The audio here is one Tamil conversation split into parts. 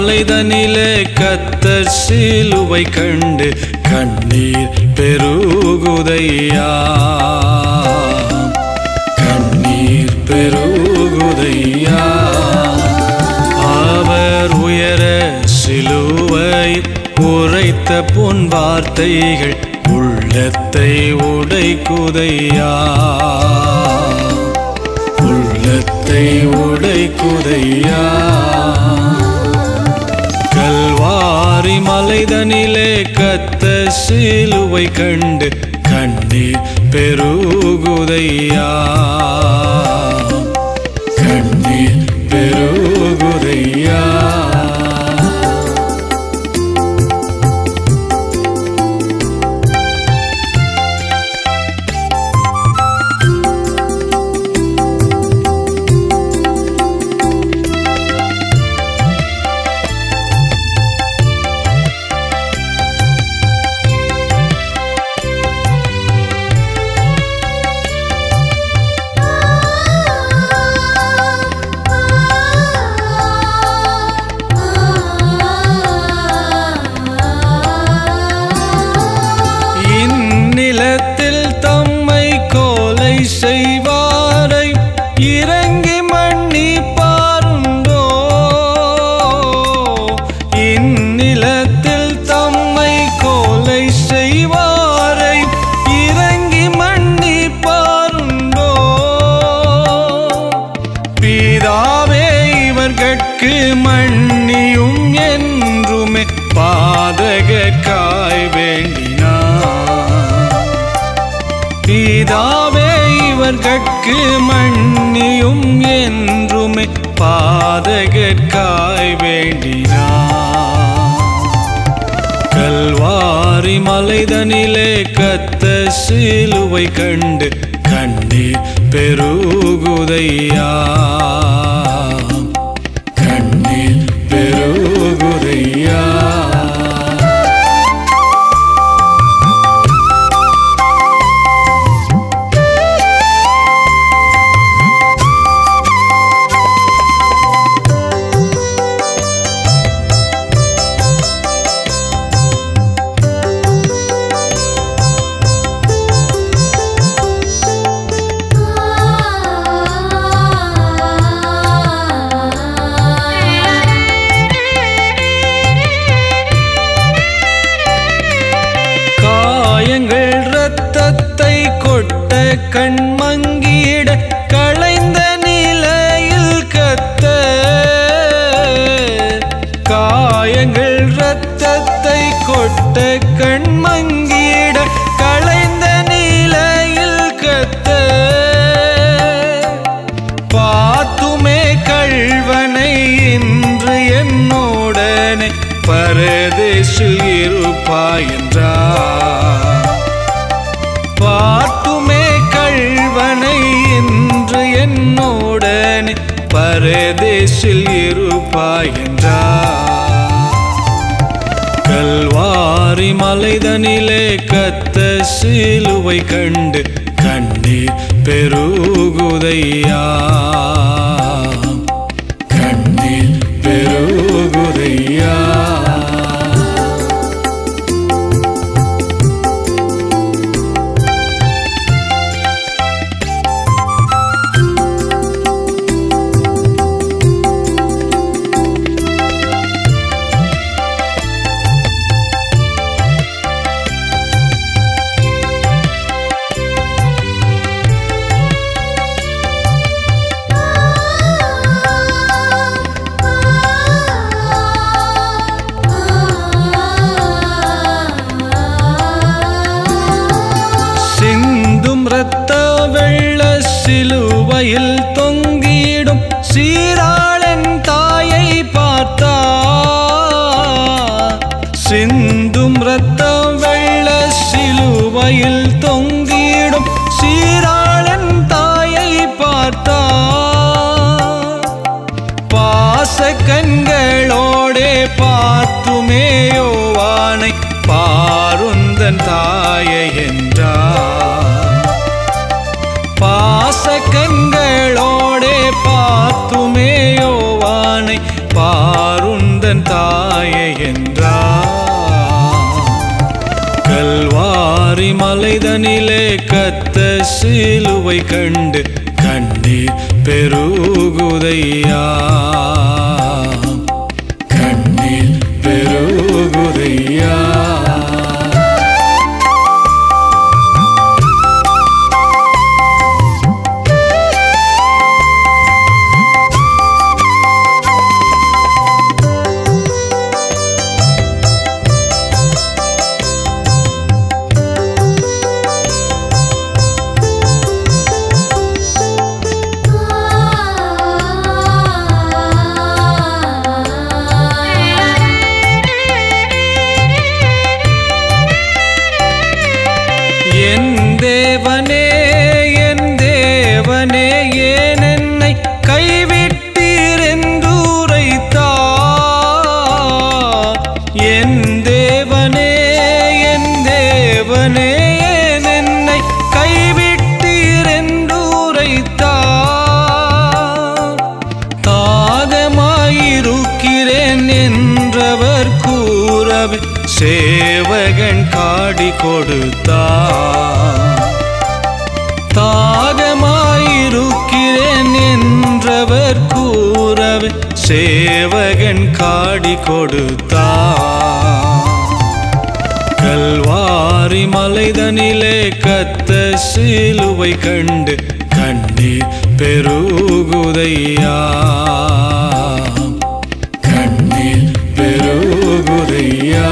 மலைதனிலே கத்தர் சிலுவை கண்டு கண்ணீர் பெருகுதையா கண்ணீர் பெருகுதையா அவர் உயர சிலுவை உரைத்த பொன் வார்த்தைகள் உள்ளத்தை உடைக்குதையா உள்ளத்தை உடைக்குதையா கல்வாரி மலைதனிலே கத்த சிலுவை கண்டு கண்ணீர் பெருகுதையா கண்ணீர் பெருகுதையா இந்நிலத்தில் தம்மை கோலை செய்வாரை இறங்கி மண்ணி பாருண்டோ இந்நிலத்தில் தம்மை கோலை செய்வாரை இறங்கி மண்ணி பாருண்டோ பிதாவே இவர்கட்கு மன்னியும் என்றுமே பாதக காய் வேண்டினார் பிதாவே இவர்கட்கு மன்னியும் என்றுமே பாதகற்காய் வேண்டினார் கல்வாரி மலைதனிலே கத்த சிலுவை கண்டு கண்ணீர் பெருகுதையா கண்ணீர் பெருகுதையா காயங்கள் இரத்தத்தை கொட்ட கண்மங்கிட களைந்த நிலையில் கத்த காயங்கள் இரத்தத்தை கொட்ட கண்மங்கிட களைந்த நிலையில் கத்த பார்த்துமே கள்வனை இன்று என்னோடனே பரதேசில் இருப்பாய் என்றார் பார்த்துமே கள்வனை இன்று என்னோடனே பரதேசில் இருப்பாய் என்றார் கல்வாரி மலைதனிலே கத்த சிலுவை கண்டு கண்ணீர் பெருகுதையா கண்ணீர் பெருகுதையா சிந்தும் இரத்த வெள்ள சிலுவையில் தொங்கிடும் சீராளன் தாயை பார்த்தா சிந்தும் இரத்த வெள்ள சிலுவையில் தொங்கிடும் சீராளன் தாயை பார்த்தா பாச கண்களோடே பார்த்துமே யோவானை பாருந்தன் தாயை என்றார் பாச கண்களோடே பார்த்துமே யோவானை பாருந்தன் தாயே என்றார் கல்வாரி மலைதனிலே கத்த சிலுவை கண்டு கண்ணீர் பெருகுதையா கண்ணீர் பெருகுதையா என் தேவனே என் தேவனே ஏன் என்னை கைவிட்டீர் என்றுரைத்தா என் தேவனே என் தேவனே ஏன் என்னை கைவிட்டீர் என்றுரைத்தா தாகமாயிருக்கிறேன் என்றவர் கூறவே சேவகன் காடி கொடுத்தார் தாகமாயிருக்கிறேன் என்றவர் கூறவே சேவகன் காடி கொடுத்தார் கல்வாரி மலைதனிலே கத்த சிலுவை கண்டு கண்ணீர் பெருகுதையா கண்ணீர் பெருகுதையா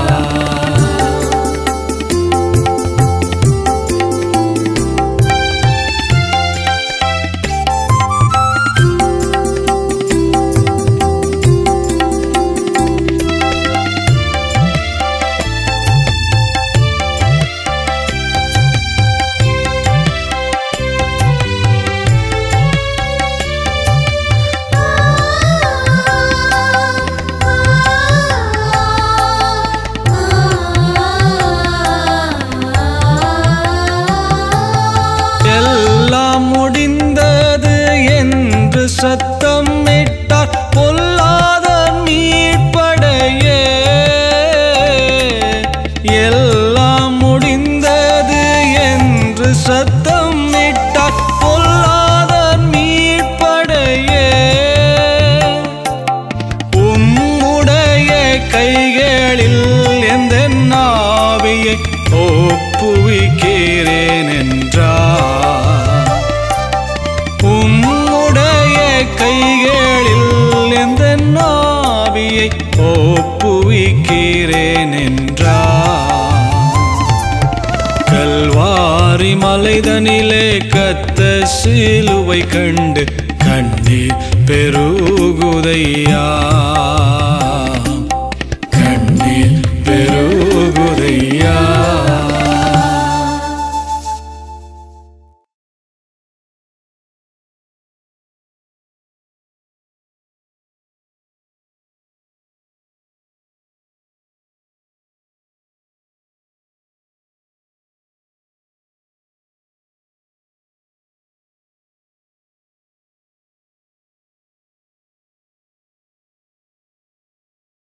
எல்லாம் முடிந்தது என்று சத்தம் இட்டார் பொல்லாத மீட்படையே எல்லாம் முடிந்தது என்று சத்தம் இட்டார் பொல்லாத மீட்படையே உம்முடைய கைகளில் எந்த நாவியை ஒப்புவிக்கிறேன் என்றார் உம்முடைய கைகளில் எந்த நாவியை ஒப்புவிக்கிறேன் என்றார் கல்வாரி மலைதனிலே கத்த சிலுவை கண்டு கண்ணீர் பெருகுதையா கண்ணீர் பெருகுதையா